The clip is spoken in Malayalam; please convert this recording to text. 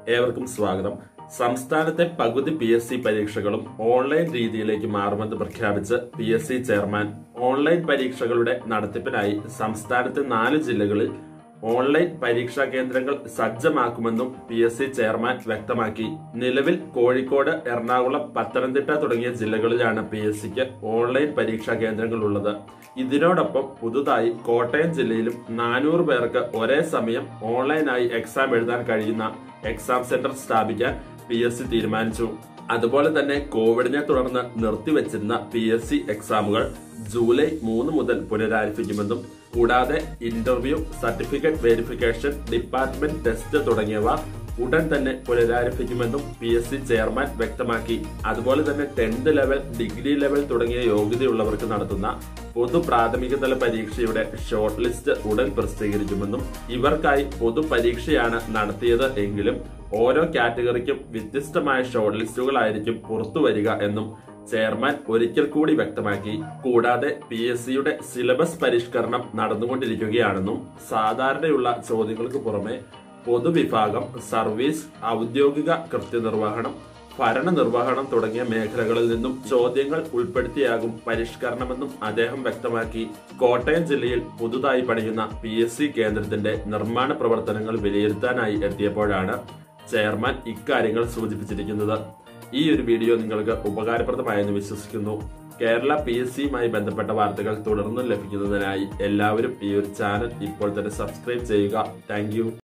ഏവർക്കും സ്വാഗതം സംസ്ഥാനത്തെ പകുതി പി എസ് സി പരീക്ഷകളും ഓൺലൈൻ രീതിയിലേക്ക് മാറുമെന്ന് പ്രഖ്യാപിച്ച് P S C chairman online പരീക്ഷകളുടെ നടത്തിപ്പിനായി സംസ്ഥാനത്തെ നാല് ജില്ലകളിൽ ഓൺലൈൻ പരീക്ഷാ കേന്ദ്രങ്ങൾ സജ്ജമാക്കുമെന്നും പി എസ് സി ചെയർമാൻ വ്യക്തമാക്കി നിലവിൽ കോഴിക്കോട് എറണാകുളം പത്തനംതിട്ട തുടങ്ങിയ ജില്ലകളിലാണ് പി എസ് സിക്ക് ഓൺലൈൻ പരീക്ഷാ കേന്ദ്രങ്ങൾ ഉള്ളത് ഇതിനോടൊപ്പം പുതുതായി കോട്ടയം ജില്ലയിലും നാനൂറ് പേർക്ക് ഒരേ സമയം ഓൺലൈനായി എക്സാം എഴുതാൻ കഴിയുന്ന എക്സാം സെന്റർ സ്ഥാപിക്കാൻ പി എസ് സി തീരുമാനിച്ചു അതുപോലെ തന്നെ കോവിഡിനെ തുടർന്ന് നിർത്തിവെച്ചിരുന്ന പി എസ് സി എക്സാമുകൾ ജൂലൈ മൂന്ന് മുതൽ പുനരാരംഭിക്കുമെന്നും കൂടാതെ interview certificate verification department test തുടങ്ങിയവ ഉടൻ തന്നെ പുനരാരംഭിക്കുമെന്നും പി എസ് സി ചെയർമാൻ വ്യക്തമാക്കി അതുപോലെ തന്നെ ടെൻത്ത് ലെവൽ ഡിഗ്രി ലെവൽ തുടങ്ങിയ യോഗ്യതയുള്ളവർക്ക് നടത്തുന്ന പൊതു പ്രാഥമിക തല പരീക്ഷയുടെ ഷോർട്ട് ലിസ്റ്റ് ഉടൻ പ്രസിദ്ധീകരിക്കുമെന്നും ഇവർക്കായി പൊതു പരീക്ഷയാണ് നടത്തിയത് എങ്കിലും ഓരോ കാറ്റഗറിക്കും വ്യത്യസ്തമായ ഷോർട്ട് ലിസ്റ്റുകളായിരിക്കും പുറത്തുവരിക എന്നും ചെയർമാൻ ഒരിക്കൽ കൂടി വ്യക്തമാക്കി കൂടാതെ പി എസ് സിയുടെ സിലബസ് പരിഷ്കരണം നടന്നുകൊണ്ടിരിക്കുകയാണെന്നും സാധാരണയുള്ള ചോദ്യങ്ങൾക്ക് പുറമെ പൊതുവിഭാഗം സർവീസ് ഔദ്യോഗിക കൃത്യനിർവഹണം ഭരണനിർവഹണം തുടങ്ങിയ മേഖലകളിൽ നിന്നും ചോദ്യങ്ങൾ ഉൾപ്പെടുത്തിയാകും പരിഷ്കരണമെന്നും അദ്ദേഹം വ്യക്തമാക്കി കോട്ടയം ജില്ലയിൽ പുതുതായി പണിയുന്ന പി എസ് സി കേന്ദ്രത്തിന്റെ നിർമ്മാണ പ്രവർത്തനങ്ങൾ വിലയിരുത്താനായി എത്തിയപ്പോഴാണ് ചെയർമാൻ ഇക്കാര്യങ്ങൾ സൂചിപ്പിച്ചിരിക്കുന്നത് ഈ ഒരു വീഡിയോ നിങ്ങൾക്ക് ഉപകാരപ്രദമായെന്ന് വിശ്വസിക്കുന്നു കേരള പി എസ് സിയുമായി ബന്ധപ്പെട്ട വാർത്തകൾ തുടർന്നും ലഭിക്കുന്നതിനായി എല്ലാവരും ഈ ഒരു ചാനൽ ഇപ്പോൾ തന്നെ സബ്സ്ക്രൈബ് ചെയ്യുക താങ്ക്